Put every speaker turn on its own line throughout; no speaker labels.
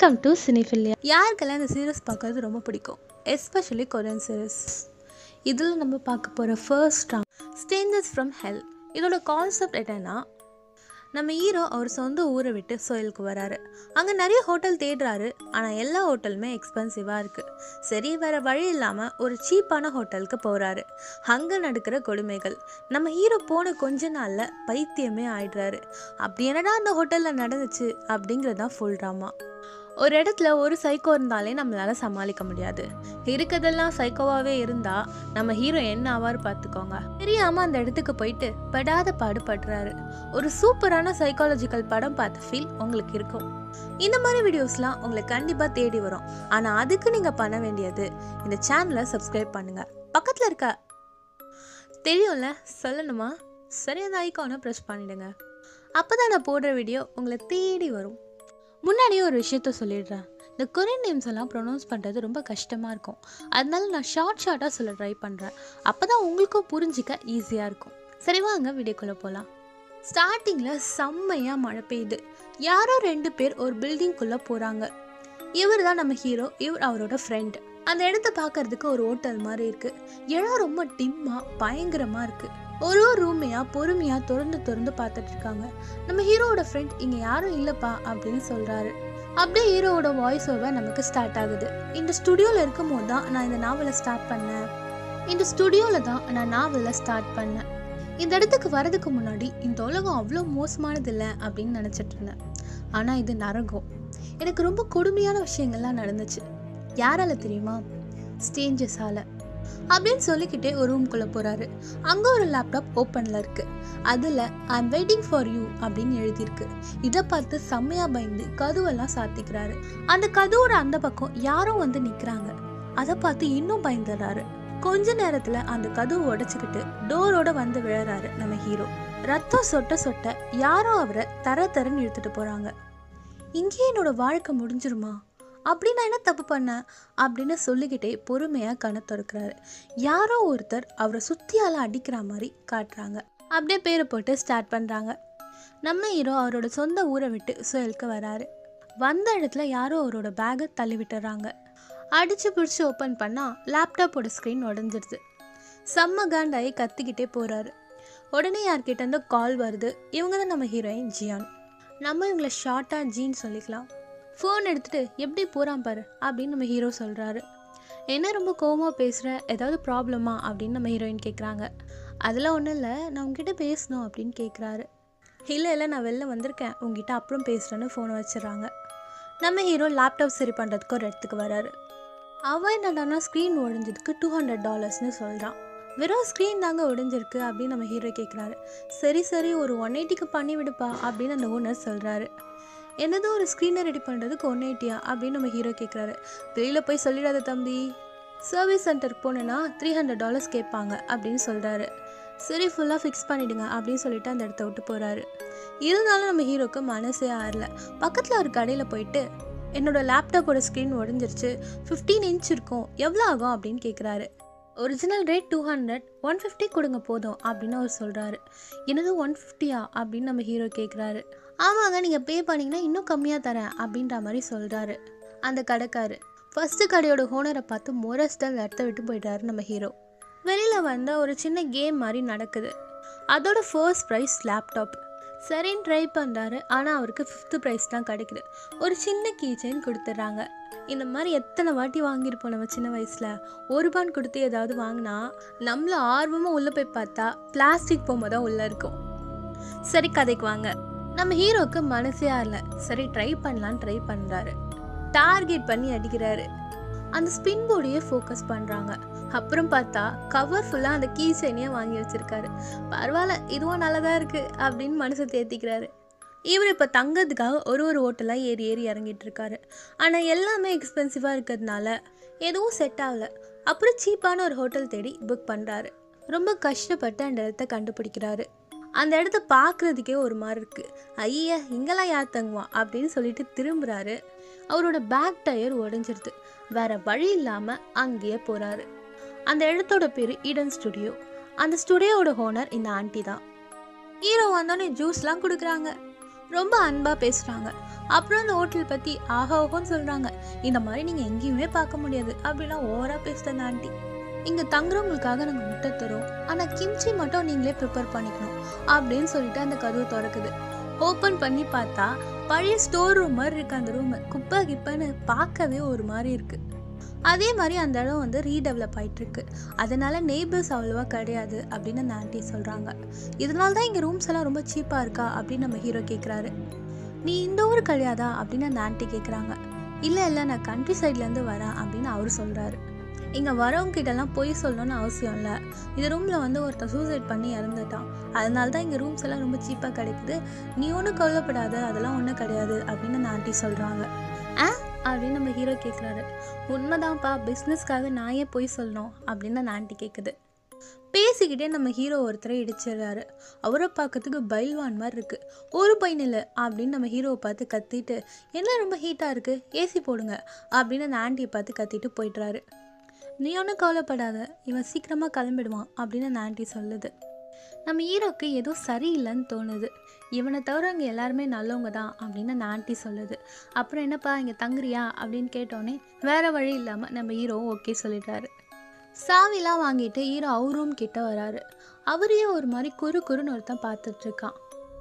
welcome to சினிஃபில்லியா யாருக்கெல்லாம் இந்த series பார்க்கறது ரொம்ப பிடிக்கும் எஸ்பெஷலி கொரியன் சீரிஸ் இதில் நம்ம பார்க்க போகிற ஃபர்ஸ்ட் ட்ராம் ஸ்டேஞ்சர்ஸ் ஃப்ரம் ஹெல் இதோட கான்செப்ட் என்னென்னா நம்ம ஹீரோ அவர் சொந்த ஊரை விட்டு சோயிலுக்கு வராரு அங்கே நிறைய ஹோட்டல் தேடுறாரு ஆனால் எல்லா ஹோட்டலுமே எக்ஸ்பென்சிவாக இருக்குது சரி வேறு வழி இல்லாமல் ஒரு சீப்பான ஹோட்டலுக்கு போகிறாரு அங்கே நடக்கிற கொடுமைகள் நம்ம ஹீரோ போன கொஞ்ச நாளில் பைத்தியமே ஆயிடுறாரு அப்படி என்னடா அந்த ஹோட்டலில் நடந்துச்சு அப்படிங்கிறது தான் ஃபுல் ட்ராமா ஒரு இடத்துல ஒரு சைக்கோ இருந்தாலே நம்மளால சமாளிக்க முடியாது இருக்கிறதெல்லாம் சைக்கோவாகவே இருந்தால் நம்ம ஹீரோ என்ன ஆவார் பார்த்துக்கோங்க தெரியாமல் அந்த இடத்துக்கு போயிட்டு படாத பாடுபடுறாரு ஒரு சூப்பரான சைக்காலஜிக்கல் படம் பார்த்த ஃபீல் உங்களுக்கு இருக்கும் இந்த மாதிரி வீடியோஸ்லாம் உங்களுக்கு கண்டிப்பாக தேடி வரும் ஆனால் அதுக்கு நீங்கள் பண்ண வேண்டியது இந்த சேனலை சப்ஸ்கிரைப் பண்ணுங்கள் பக்கத்தில் இருக்க தெரியும்ல சொல்லணுமா சரி அந்த ஐக்கானை ப்ரெஸ் பண்ணிடுங்க அப்போ தான் நான் போடுற வீடியோ உங்களை தேடி வரும் முன்னாடியே ஒரு விஷயத்த சொல்லிடுறேன் இந்த கொரியன் நேம்ஸ் எல்லாம் ப்ரொனவுன்ஸ் பண்ணுறது ரொம்ப கஷ்டமாக இருக்கும் அதனால நான் ஷார்ட் ஷார்ட்டாக சொல்ல ட்ரை பண்ணுறேன் அப்போ தான் உங்களுக்கும் புரிஞ்சிக்க ஈஸியாக இருக்கும் சரி வாங்க வீடியோக்குள்ளே போகலாம் ஸ்டார்டிங்கில் செம்மையாக மழை பெய்யுது யாரோ ரெண்டு பேர் ஒரு பில்டிங்குள்ளே போகிறாங்க இவர் தான் நம்ம ஹீரோ இவர் அவரோட ஃப்ரெண்ட் அந்த இடத்த பார்க்கறதுக்கு ஒரு ஹோட்டல் மாதிரி இருக்கு இடம் ரொம்ப டிம்மா பயங்கரமா இருக்கு ஒரு ஒரு ரூமையா பொறுமையா திறந்து திறந்து பார்த்துட்டு இருக்காங்க நம்ம ஹீரோவோட ஃப்ரெண்ட் இங்க யாரும் இல்லப்பா அப்படின்னு சொல்றாரு அப்படியே ஹீரோவோட வாய்ஸ் ஓவர் நமக்கு ஸ்டார்ட் ஆகுது இந்த ஸ்டுடியோல இருக்கும் போது தான் நான் இந்த நாவலை ஸ்டார்ட் பண்ணேன் இந்த ஸ்டுடியோல தான் நான் நாவலை ஸ்டார்ட் பண்ணேன் இந்த இடத்துக்கு வரதுக்கு முன்னாடி இந்த உலகம் அவ்வளோ மோசமானது இல்லை அப்படின்னு நினச்சிட்டு இருந்தேன் ஆனால் இது நரகம் எனக்கு ரொம்ப கொடுமையான விஷயங்கள்லாம் நடந்துச்சு யாரால தெரியுமா ஸ்டேஞ்சஸால அப்படின்னு சொல்லிக்கிட்டே ஒரு ரூம்குள்ளே போகிறாரு அங்கே ஒரு லேப்டாப் ஓப்பனில் இருக்குது அதில் ஐம் வெயிட்டிங் ஃபார் யூ அப்படின்னு எழுதியிருக்கு இதை பார்த்து செம்மையாக பயந்து கதவெல்லாம் சாத்திக்கிறாரு அந்த கதவோட அந்த பக்கம் யாரோ வந்து நிற்கிறாங்க அதை பார்த்து இன்னும் பயந்துடுறாரு கொஞ்ச நேரத்தில் அந்த கதவு உடைச்சிக்கிட்டு டோரோட வந்து விழறாரு நம்ம ஹீரோ ரத்தம் சொட்ட சொட்ட யாரோ அவரை தர தரன்னு இழுத்துட்டு போகிறாங்க இங்கேயே என்னோட வாழ்க்கை முடிஞ்சிருமா அப்படி நான் என்ன தப்பு பண்ணேன் அப்படின்னு சொல்லிக்கிட்டே பொறுமையாக கண்ணை திறக்கிறாரு யாரோ ஒருத்தர் அவரை சுத்தியால அடிக்கிற மாதிரி காட்டுறாங்க அப்படியே பேரை போட்டு ஸ்டார்ட் பண்ணுறாங்க நம்ம ஹீரோ அவரோட சொந்த ஊரை விட்டு சுயலுக்கு வராரு வந்த இடத்துல யாரோ அவரோட பேக்கை தள்ளி விட்டுறாங்க அடிச்சு பிடிச்சி ஓப்பன் பண்ணால் லேப்டாப்போட ஸ்க்ரீன் உடஞ்சிருது செம்ம காண்டாயி கத்திக்கிட்டே போகிறாரு உடனே யார்கிட்ட இருந்து கால் வருது இவங்க தான் நம்ம ஹீரோயின் ஜியான் நம்ம இவங்களை ஷார்ட்டாக ஜீன் சொல்லிக்கலாம் ஃபோன் எடுத்துட்டு எப்படி போகிறான் பாரு அப்படின்னு நம்ம ஹீரோ சொல்கிறாரு என்ன ரொம்ப கோவமாக பேசுகிற ஏதாவது ப்ராப்ளமா அப்படின்னு நம்ம ஹீரோயின் கேட்குறாங்க அதெல்லாம் ஒன்றும் இல்லை நான் உங்ககிட்ட பேசணும் அப்படின்னு கேட்குறாரு இல்லை இல்லை நான் வெளில வந்திருக்கேன் உங்ககிட்ட அப்புறம் பேசுகிறேன்னு ஃபோனை வச்சிடுறாங்க நம்ம ஹீரோ லேப்டாப் சரி பண்ணுறதுக்கு ஒரு இடத்துக்கு வராரு அவன் என்னடானா ஸ்க்ரீன் உடஞ்சதுக்கு டூ ஹண்ட்ரட் டாலர்ஸ்னு சொல்கிறான் வெறும் ஸ்க்ரீன் தாங்க உடைஞ்சிருக்கு அப்படின்னு நம்ம ஹீரோ கேட்குறாரு சரி சரி ஒரு ஒன் எயிட்டிக்கு பண்ணி விடுப்பா அப்படின்னு அந்த ஓனர் சொல்கிறாரு என்னது ஒரு ஸ்க்ரீனை ரெடி பண்ணுறதுக்கு ஒன் எயிட்டியா அப்படின்னு நம்ம ஹீரோ கேட்குறாரு வெளியில் போய் சொல்லிடாத தம்பி சர்வீஸ் சென்டருக்கு போனேன்னா த்ரீ ஹண்ட்ரட் டாலர்ஸ் கேட்பாங்க அப்படின்னு சொல்கிறாரு சரி ஃபுல்லாக ஃபிக்ஸ் பண்ணிவிடுங்க அப்படின்னு சொல்லிட்டு அந்த இடத்த விட்டு போகிறாரு இருந்தாலும் நம்ம ஹீரோக்கு மனசே ஆறல பக்கத்தில் ஒரு கடையில் போயிட்டு என்னோட லேப்டாப்போட ஸ்க்ரீன் உடஞ்சிருச்சு ஃபிஃப்டீன் இன்ச் இருக்கும் எவ்வளோ ஆகும் அப்படின்னு கேட்குறாரு original rate two hundred one fifty கொடுங்க போதும் அப்படின்னு அவர் சொல்கிறாரு என்னது ஒன் ஃபிஃப்டியா அப்படின்னு நம்ம ஹீரோ கேட்குறாரு ஆமாங்க நீங்கள் பே பண்ணிங்கன்னா இன்னும் கம்மியாக தரேன் அப்படின்ற மாதிரி சொல்கிறாரு அந்த கடைக்காரு ஃபஸ்ட்டு கடையோட ஓனரை பார்த்து மொரஸ்டல் இடத்த விட்டு போயிட்டாரு நம்ம ஹீரோ வெளியில் வந்த ஒரு சின்ன கேம் மாதிரி நடக்குது அதோட ஃபர்ஸ்ட் ப்ரைஸ் லேப்டாப் சரின்னு ட்ரை பண்ணுறாரு ஆனால் அவருக்கு ஃபிஃப்த்து ப்ரைஸ் தான் கிடைக்குது ஒரு சின்ன கீ செயின் கொடுத்துட்றாங்க இந்த மாதிரி எத்தனை வாட்டி வாங்கியிருப்போம் நம்ம சின்ன வயசில் ஒரு ரூபான்னு கொடுத்து ஏதாவது வாங்கினா நம்மள ஆர்வமாக உள்ளே போய் பார்த்தா பிளாஸ்டிக் பொம்மை தான் உள்ளே இருக்கும் சரி கதைக்கு வாங்க நம்ம ஹீரோக்கு மனசே ஆறல சரி ட்ரை பண்ணலான்னு ட்ரை பண்ணுறாரு டார்கெட் பண்ணி அடிக்கிறாரு அந்த ஸ்பின் போர்டையே ஃபோக்கஸ் பண்ணுறாங்க அப்புறம் பார்த்தா கவர் ஃபுல்லாக அந்த கீ செயினையே வாங்கி வச்சிருக்காரு பரவாயில்ல இதுவும் நல்லதாக இருக்குது அப்படின்னு மனசை தேத்திக்கிறாரு இவர் இப்போ தங்கறதுக்காக ஒரு ஒரு ஹோட்டலாக ஏறி ஏறி இறங்கிட்டு இருக்காரு ஆனால் எல்லாமே எக்ஸ்பென்சிவாக இருக்கிறதுனால எதுவும் செட் ஆகல அப்புறம் சீப்பான ஒரு ஹோட்டல் தேடி புக் பண்ணுறாரு ரொம்ப கஷ்டப்பட்டு அந்த இடத்த கண்டுபிடிக்கிறாரு அந்த இடத்த பார்க்குறதுக்கே ஒரு மாதிரி இருக்குது ஐயா இங்கெல்லாம் யார் தங்குவான் அப்படின்னு சொல்லிட்டு திரும்புகிறாரு அவரோட பேக் டயர் உடஞ்சிருது வேற வழி இல்லாமல் அங்கேயே போகிறாரு அந்த இடத்தோட பேர் ஈடன் ஸ்டுடியோ அந்த ஸ்டுடியோவோட ஓனர் இந்த ஆண்டி தான் ஹீரோ வந்தோடனே ஜூஸ்லாம் கொடுக்குறாங்க ரொம்ப அன்பாக பேசுகிறாங்க அப்புறம் அந்த ஹோட்டல் பற்றி ஆஹா ஓஹோன்னு சொல்கிறாங்க இந்த மாதிரி நீங்கள் எங்கேயுமே பார்க்க முடியாது அப்படிலாம் ஓவராக பேசுகிற அந்த ஆண்டி இங்கே தங்குறவங்களுக்காக நாங்கள் முட்டை தரோம் ஆனால் கிம்ச்சி மட்டும் நீங்களே ப்ரிப்பேர் பண்ணிக்கணும் அப்படின்னு சொல்லிட்டு அந்த கதவு திறக்குது ஓப்பன் பண்ணி பார்த்தா பழைய ஸ்டோர் ரூம் மாதிரி இருக்கு அந்த ரூம் குப்பை கிப்பைன்னு பார்க்கவே ஒரு மாதிரி இருக்கு அதே மாதிரி அந்த இடம் வந்து ரீடெவலப் ஆயிட்டு இருக்கு அதனால நெய்பர்ஸ் அவ்வளோவா கிடையாது அப்படின்னு அந்த ஆண்டி சொல்கிறாங்க இதனால தான் இங்கே ரூம்ஸ் எல்லாம் ரொம்ப சீப்பாக இருக்கா அப்படின்னு நம்ம ஹீரோ கேட்குறாரு நீ இந்த ஊர் கிடையாதா அப்படின்னு அந்த ஆண்டி கேட்குறாங்க இல்லை இல்லை நான் கண்ட்ரி சைட்லேருந்து வரேன் அப்படின்னு அவர் சொல்கிறாரு இங்கே வரவங்க கிட்டலாம் பொய் சொல்லணும்னு அவசியம் இல்லை இந்த ரூமில் வந்து ஒருத்தன் சூசைட் பண்ணி இறந்துட்டான் அதனால தான் இங்கே ரூம்ஸ் எல்லாம் ரொம்ப சீப்பாக கிடைக்குது நீ ஒன்றும் கவலைப்படாத அதெல்லாம் ஒன்றும் கிடையாது அப்படின்னு அந்த ஆண்டி சொல்கிறாங்க ஆ அப்படின்னு நம்ம ஹீரோ கேட்குறாரு உண்மைதான்ப்பா பிஸ்னஸ்க்காக நான் ஏன் பொய் சொல்லணும் அப்படின்னு அந்த ஆண்டி கேட்குது பேசிக்கிட்டே நம்ம ஹீரோ ஒருத்தரை இடிச்சிடுறாரு அவரை பார்க்கறதுக்கு பைல்வான் மாதிரி இருக்கு ஒரு பையன் இல்லை அப்படின்னு நம்ம ஹீரோவை பார்த்து கத்திட்டு என்ன ரொம்ப ஹீட்டாக இருக்கு ஏசி போடுங்க அப்படின்னு அந்த ஆண்டியை பார்த்து கத்திட்டு போயிடுறாரு நீ ஒன்றும் கவலைப்படாத இவன் சீக்கிரமாக கிளம்பிடுவான் அப்படின்னு அந்த ஆண்டி சொல்லுது நம்ம ஹீரோக்கு ஏதோ சரியில்லைன்னு தோணுது இவனை தவிர அங்கே எல்லாருமே நல்லவங்க தான் அப்படின்னு அந்த ஆண்டி சொல்லுது அப்புறம் என்னப்பா இங்கே தங்குறியா அப்படின்னு கேட்டோன்னே வேற வழி இல்லாமல் நம்ம ஹீரோவும் ஓகே சொல்லிடுறாரு சாவிலாம் வாங்கிட்டு ஹீரோ அவர் ரூம் கிட்ட வராரு அவரையே ஒரு மாதிரி குறு குறுன்னு ஒருத்தன் பார்த்துட்டு இருக்கான்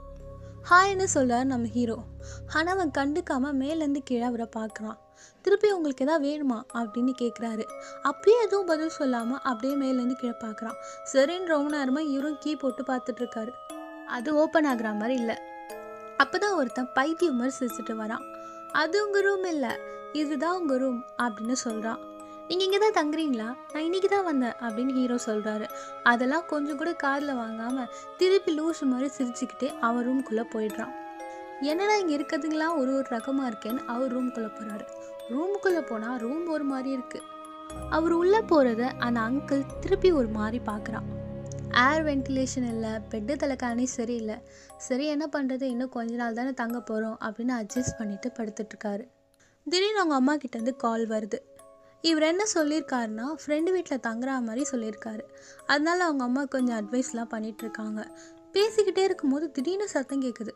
ஹாய்னு சொல்றாரு நம்ம ஹீரோ ஆனால் அவன் கண்டுக்காம மேலேருந்து கீழே அவரை பார்க்குறான் திருப்பி உங்களுக்கு எதாவது வேணுமா அப்படின்னு கேட்குறாரு அப்பயே எதுவும் பதில் சொல்லாமல் அப்படியே மேலேருந்து கீழே பார்க்குறான் சரின்னு ரொம்ப நேரமாக இவரும் கீ போட்டு பார்த்துட்டு இருக்காரு அது ஓப்பன் ஆகுற மாதிரி இல்லை அப்பதான் ஒருத்தன் பைத்தியம் மாதிரி சிரிச்சுட்டு வரான் அது உங்கள் ரூம் இல்லை இதுதான் உங்கள் ரூம் அப்படின்னு சொல்கிறான் நீங்கள் இங்கே தான் தங்குறீங்களா நான் இன்னைக்கு தான் வந்தேன் அப்படின்னு ஹீரோ சொல்கிறாரு அதெல்லாம் கொஞ்சம் கூட காதில் வாங்காமல் திருப்பி லூசு மாதிரி சிரிச்சுக்கிட்டே அவன் ரூம்குள்ளே போயிடுறான் என்னடா இங்கே இருக்கிறதுங்களாம் ஒரு ஒரு ரகமாக இருக்கேன்னு அவர் ரூம்குள்ளே போகிறாரு ரூமுக்குள்ளே போனால் ரூம் ஒரு மாதிரி இருக்குது அவர் உள்ளே போகிறத அந்த அங்கிள் திருப்பி ஒரு மாதிரி பார்க்குறான் ஏர் வென்டிலேஷன் இல்லை பெட்டு தலைக்காணி சரியில்லை சரி என்ன பண்ணுறது இன்னும் கொஞ்ச நாள் தானே தங்க போகிறோம் அப்படின்னு அட்ஜஸ்ட் பண்ணிட்டு படுத்துட்ருக்காரு திடீர்னு அவங்க அம்மா கிட்டேருந்து கால் வருது இவர் என்ன சொல்லியிருக்காருன்னா ஃப்ரெண்டு வீட்டில் தங்குற மாதிரி சொல்லியிருக்காரு அதனால அவங்க அம்மா கொஞ்சம் அட்வைஸ்லாம் பண்ணிட்டு இருக்காங்க பேசிக்கிட்டே இருக்கும்போது திடீர்னு சத்தம் கேட்குது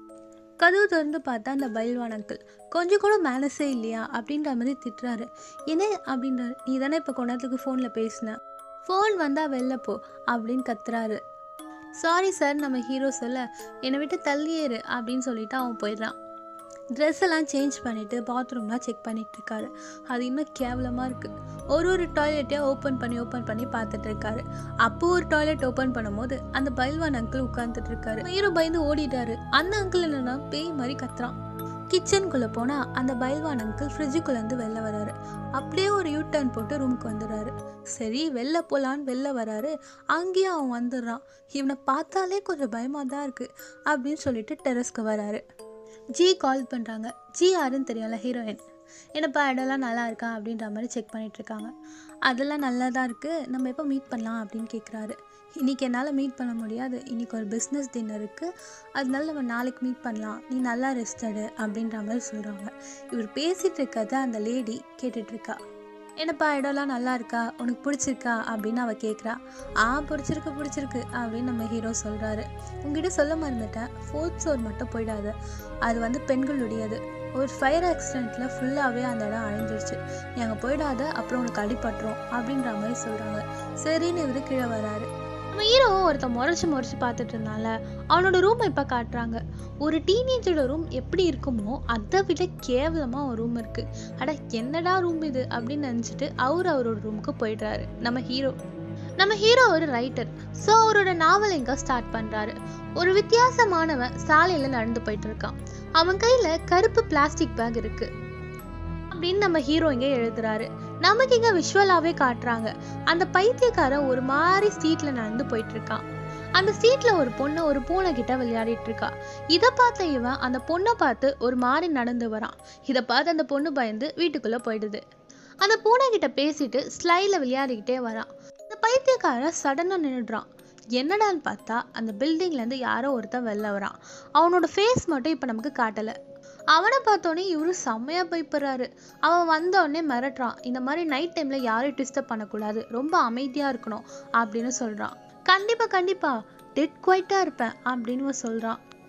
கதவு திறந்து பார்த்தா அந்த பயில்வான் அங்கிள் கொஞ்சம் கூட மேனஸே இல்லையா அப்படின்ற மாதிரி திட்டுறாரு என்ன அப்படின்றாரு நீ தானே இப்போ கொஞ்ச நேரத்துக்கு ஃபோனில் பேசின ஃபோன் வந்தால் வெளில போ அப்படின்னு கத்துறாரு சாரி சார் நம்ம ஹீரோ சொல்ல என்னை விட்டு தள்ளியேறு அப்படின்னு சொல்லிட்டு அவன் போயிடுறான் ட்ரெஸ் எல்லாம் சேஞ்ச் பண்ணிவிட்டு பாத்ரூம்லாம் செக் பண்ணிட்டு இருக்காரு அது இன்னும் கேவலமாக இருக்குது ஒரு ஒரு டாய்லெட்டையும் ஓப்பன் பண்ணி ஓப்பன் பண்ணி பார்த்துட்டு இருக்காரு அப்போ ஒரு டாய்லெட் ஓப்பன் பண்ணும்போது அந்த பயில்வான் அங்கிள் உட்காந்துட்டு இருக்காரு ஹீரோ பயந்து ஓடிட்டாரு அந்த அங்கிள் என்னன்னா பேய் மாதிரி கத்துறான் கிச்சனுக்குள்ளே போனால் அந்த பயில்வான் அங்கிள் ஃப்ரிட்ஜுக்குள்ளேருந்து வெளில வராரு அப்படியே ஒரு யூ டர்ன் போட்டு ரூமுக்கு வந்துடுறாரு சரி வெளில போகலான்னு வெளில வராரு அங்கேயும் அவன் வந்துடுறான் இவனை பார்த்தாலே கொஞ்சம் பயமாக தான் இருக்குது அப்படின்னு சொல்லிட்டு டெரஸ்க்கு வராரு ஜி கால் பண்ணுறாங்க ஜி யாருன்னு தெரியும்ல ஹீரோயின் என்னப்பா இடம்லாம் நல்லா இருக்கா அப்படின்ற மாதிரி செக் பண்ணிட்டு இருக்காங்க அதெல்லாம் நல்லா தான் இருக்குது நம்ம எப்போ மீட் பண்ணலாம் அப்படின்னு கேட்குறாரு இன்றைக்கி என்னால் மீட் பண்ண முடியாது இன்றைக்கி ஒரு பிஸ்னஸ் டின்னர் இருக்குது அதனால நம்ம நாளைக்கு மீட் பண்ணலாம் நீ நல்லா ரெஸ்ட் எடு அப்படின்ற மாதிரி சொல்கிறாங்க இவர் பேசிகிட்டு இருக்கிறத அந்த லேடி கேட்டுட்ருக்கா என்னப்பா இடம்லாம் நல்லா இருக்கா உனக்கு பிடிச்சிருக்கா அப்படின்னு அவள் கேட்குறா ஆ பிடிச்சிருக்கு பிடிச்சிருக்கு அப்படின்னு நம்ம ஹீரோ சொல்கிறாரு உங்ககிட்ட சொல்ல மறந்துட்டேன் ஃபோர்த் ஃப்ளோர் மட்டும் போயிடாது அது வந்து பெண்களுடையது ஒரு ஃபயர் ஆக்சிடெண்ட்டில் ஃபுல்லாகவே அந்த இடம் அழிஞ்சிருச்சு நீ அங்கே போயிடாத அப்புறம் உனக்கு அடிபட்டுரும் அப்படின்ற மாதிரி சொல்கிறாங்க சரின்னு இவர் கீழே வராரு நம்ம ஹீரோ ஒருத்தன் முறைச்சி முறைச்சி பார்த்துட்டு இருந்தால அவனோட ரூமை இப்போ காட்டுறாங்க ஒரு டீனேஜோட ரூம் எப்படி இருக்குமோ அதை விட கேவலமாக ஒரு ரூம் இருக்குது அட என்னடா ரூம் இது அப்படின்னு நினச்சிட்டு அவர் அவரோட ரூமுக்கு போயிடுறாரு நம்ம ஹீரோ நம்ம ஹீரோ ஒரு ரைட்டர் ஸோ அவரோட நாவல் எங்க ஸ்டார்ட் பண்ணுறாரு ஒரு வித்தியாசமானவன் சாலையில் நடந்து போயிட்டு இருக்கான் அவன் கையில் கருப்பு பிளாஸ்டிக் பேக் இருக்கு அப்படின்னு நம்ம ஹீரோ இங்கே எழுதுறாரு நமக்கு இங்கே விஷுவலாகவே காட்டுறாங்க அந்த பைத்தியக்காரன் ஒரு மாதிரி ஸ்ட்ரீட்டில் நடந்து போயிட்டு இருக்கான் அந்த ஸ்ட்ரீட்ல ஒரு பொண்ணு ஒரு பூனை கிட்ட விளையாடிட்டு இருக்கா இதை பார்த்த இவன் அந்த பொண்ணை பார்த்து ஒரு மாதிரி நடந்து வரான் இதை பார்த்து அந்த பொண்ணு பயந்து வீட்டுக்குள்ள போயிடுது அந்த பூனை கிட்ட பேசிட்டு ஸ்லைல விளையாடிக்கிட்டே வரான் அந்த பைத்தியக்காரன் சடனா நின்றுடுறான் என்னடான்னு பார்த்தா அந்த பில்டிங்ல இருந்து யாரோ ஒருத்தன் வெளில வரான் அவனோட ஃபேஸ் மட்டும் இப்போ நமக்கு காட்டல அவனை பார்த்தோன்னே இவரு செம்மையா பயப்படுறாரு அவன் வந்தோடனே மிரட்டுறான் இந்த மாதிரி நைட் டைம்ல யாரையும் டிஸ்டர்ப் பண்ணக்கூடாது ரொம்ப அமைதியா இருக்கணும் அப்படின்னு சொல்றான் கண்டிப்பா கண்டிப்பா டெட் குவைட்டா இருப்பேன் அப்படின்னு இவன் சொல்றான்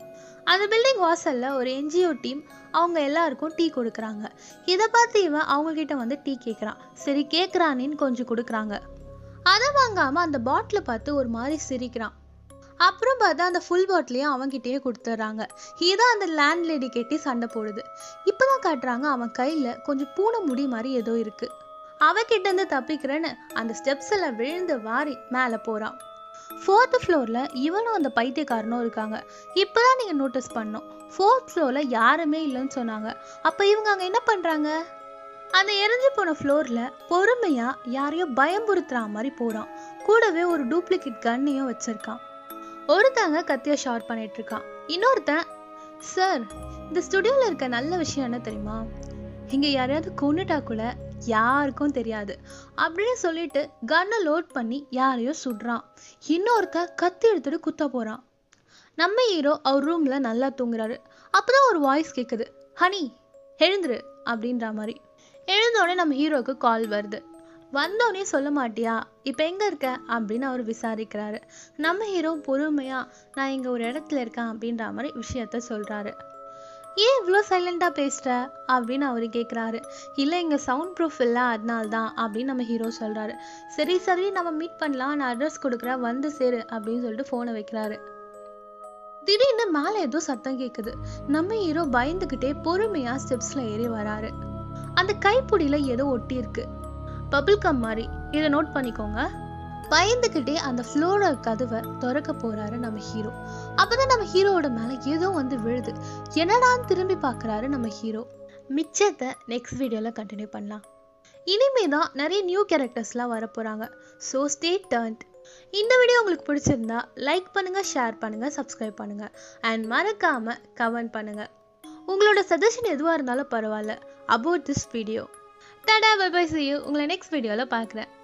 அந்த பில்டிங் வாசலில் ஒரு என்ஜிஓ டீம் அவங்க எல்லாருக்கும் டீ கொடுக்குறாங்க இதை பார்த்து இவன் அவங்கக்கிட்ட வந்து டீ கேட்குறான் சரி கேட்குறானின்னு கொஞ்சம் கொடுக்குறாங்க அதை வாங்காமல் அந்த பாட்டிலை பார்த்து ஒரு மாதிரி சிரிக்கிறான் அப்புறம் பார்த்தா அந்த ஃபுல் பாட்டிலையும் அவன்கிட்டயே கொடுத்துட்றாங்க இதான் அந்த லேண்ட் லேடி கெட்டி சண்டை போடுது இப்போதான் காட்டுறாங்க அவன் கையில் கொஞ்சம் பூனை முடி மாதிரி ஏதோ இருக்கு அவகிட்ட இருந்து தப்பிக்கிறேன்னு அந்த ஸ்டெப்ஸ் எல்லாம் விழுந்து வாரி மேலே போகிறான் ஃபோர்த்து ஃப்ளோரில் இவனும் அந்த பைத்தியக்காரனும் இருக்காங்க இப்போ தான் நீங்கள் நோட்டீஸ் பண்ணோம் ஃபோர்த் ஃப்ளோரில் யாருமே இல்லைன்னு சொன்னாங்க அப்போ இவங்க அங்கே என்ன பண்ணுறாங்க அந்த எரிஞ்சு போன ஃப்ளோரில் பொறுமையாக யாரையோ பயம்புறுத்துற மாதிரி போகிறான் கூடவே ஒரு டூப்ளிகேட் கன்னையும் வச்சுருக்கான் ஒருத்தங்க கத்தியை ஷார்ட் பண்ணிட்டு இருக்கான் இன்னொருத்தன் சார் இந்த ஸ்டுடியோவில் இருக்க நல்ல விஷயம் என்ன தெரியுமா இங்கே யாரையாவது கொண்டுட்டா கூட யாருக்கும் தெரியாது அப்படின்னு சொல்லிட்டு கன்னை லோட் பண்ணி யாரையோ சுடுறான் இன்னொருத்தன் கத்தி எடுத்துட்டு குத்த போகிறான் நம்ம ஹீரோ அவர் ரூமில் நல்லா தூங்குறாரு அப்போதான் ஒரு வாய்ஸ் கேட்குது ஹனி எழுந்துரு அப்படின்ற மாதிரி எழுந்தோடனே நம்ம ஹீரோவுக்கு கால் வருது வந்தோடனே சொல்ல மாட்டியா இப்போ எங்கே இருக்க அப்படின்னு அவர் விசாரிக்கிறாரு நம்ம ஹீரோ பொறுமையாக நான் இங்கே ஒரு இடத்துல இருக்கேன் அப்படின்ற மாதிரி விஷயத்த சொல்கிறாரு ஏன் இவ்வளோ சைலண்ட்டாக பேசுகிற அப்படின்னு அவர் கேட்குறாரு இல்லை இங்கே சவுண்ட் ப்ரூஃப் இல்லை அதனால தான் அப்படின்னு நம்ம ஹீரோ சொல்கிறாரு சரி சரி நம்ம மீட் பண்ணலாம் நான் அட்ரஸ் கொடுக்குறேன் வந்து சேரு அப்படின்னு சொல்லிட்டு ஃபோனை வைக்கிறாரு திடீர்னு மேலே ஏதோ சத்தம் கேட்குது நம்ம ஹீரோ பயந்துக்கிட்டே பொறுமையாக ஸ்டெப்ஸில் ஏறி வராரு அந்த கைப்பிடியில் ஏதோ ஒட்டி இருக்கு பபிள் கம் மாதிரி இதை நோட் பண்ணிக்கோங்க பயந்துக்கிட்டே அந்த ஃப்ளோர கதவை திறக்க போறாரு நம்ம ஹீரோ அப்பதான் நம்ம ஹீரோவோட மேல ஏதோ வந்து விழுது என்னடான்னு திரும்பி பார்க்கறாரு நம்ம ஹீரோ மிச்சத்தை நெக்ஸ்ட் வீடியோல கண்டினியூ பண்ணலாம் இனிமே தான் நிறைய நியூ கேரக்டர்ஸ்லாம் வர போறாங்க ஸோ ஸ்டே டர்ன்ட் இந்த வீடியோ உங்களுக்கு பிடிச்சிருந்தா லைக் பண்ணுங்க ஷேர் பண்ணுங்க சப்ஸ்கிரைப் பண்ணுங்க அண்ட் மறக்காம கமெண்ட் பண்ணுங்க உங்களோட சஜஷன் எதுவாக இருந்தாலும் பரவாயில்ல about this video tata bye bye see you உங்களை நெக்ஸ்ட் வீடியோவில் பார்க்குறேன்